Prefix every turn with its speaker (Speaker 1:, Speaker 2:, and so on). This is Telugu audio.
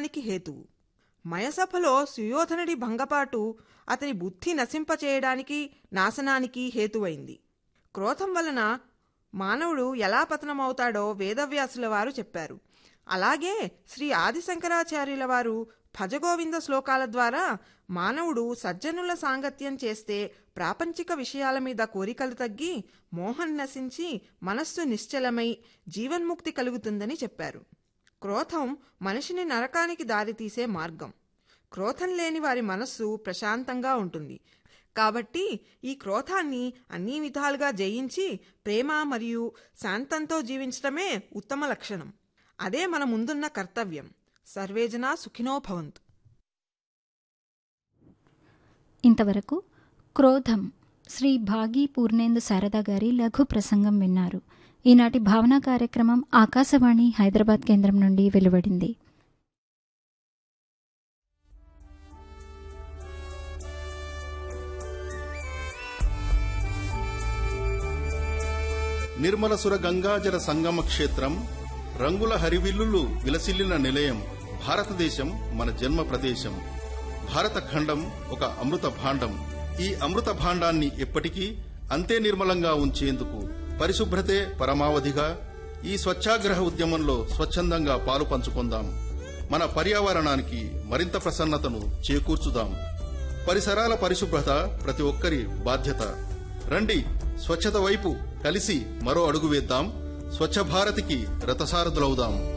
Speaker 1: నాశనానికి హేతువు మయసభలో సుయోధనుడి భంగపాటు అతని బుద్ధి నశింపచేయడానికి నాశనానికి హేతువైంది క్రోధం వలన మానవుడు ఎలా పతనమవుతాడో వేదవ్యాసుల వారు చెప్పారు అలాగే శ్రీ ఆదిశంకరాచార్యుల వారు భజగోవింద శ్లోకాల ద్వారా మానవుడు సజ్జనుల సాంగత్యం చేస్తే ప్రాపంచిక విషయాల మీద కోరికలు తగ్గి మోహం నశించి మనస్సు నిశ్చలమై జీవన్ముక్తి కలుగుతుందని చెప్పారు క్రోధం మనిషిని నరకానికి దారితీసే మార్గం క్రోధం లేని వారి మనస్సు ప్రశాంతంగా ఉంటుంది కాబట్టి ఈ క్రోధాన్ని అన్ని విధాలుగా జయించి ప్రేమ మరియు శాంతంతో జీవించడమే ఉత్తమ లక్షణం అదే మన ముందున్న కర్తవ్యం సర్వేజనా సుఖినో భవంతు
Speaker 2: ఇంతవరకు క్రోధం శ్రీ భాగి పూర్ణేందు శారద గారి లఘు ప్రసంగం విన్నారు ఈనాటి భావన కార్యక్రమం ఆకాశవాణి హైదరాబాద్ కేంద్రం నుండి వెలువడింది
Speaker 3: నిర్మలసుర గంగాజల సంగమ క్షేత్రం రంగుల హరివిల్లులు విలసిల్లిన నిలయం భారతదేశం మన జన్మ ప్రదేశం భారత ఖండం ఒక అమృత భాండం ఈ అమృత భాండాన్ని ఎప్పటికీ అంతే నిర్మలంగా ఉంచేందుకు పరిశుభ్రతే పరమావధిగా ఈ స్వచ్ఛాగ్రహ ఉద్యమంలో స్వచ్ఛందంగా పాలు పంచుకుందాం మన పర్యావరణానికి మరింత ప్రసన్నతను చేకూర్చుదాం పరిసరాల పరిశుభ్రత ప్రతి ఒక్కరి బాధ్యత రండి స్వచ్ఛత వైపు కలిసి మరో అడుగు వేద్దాం స్వచ్ఛ భారత్కి రథసారథులవుదాం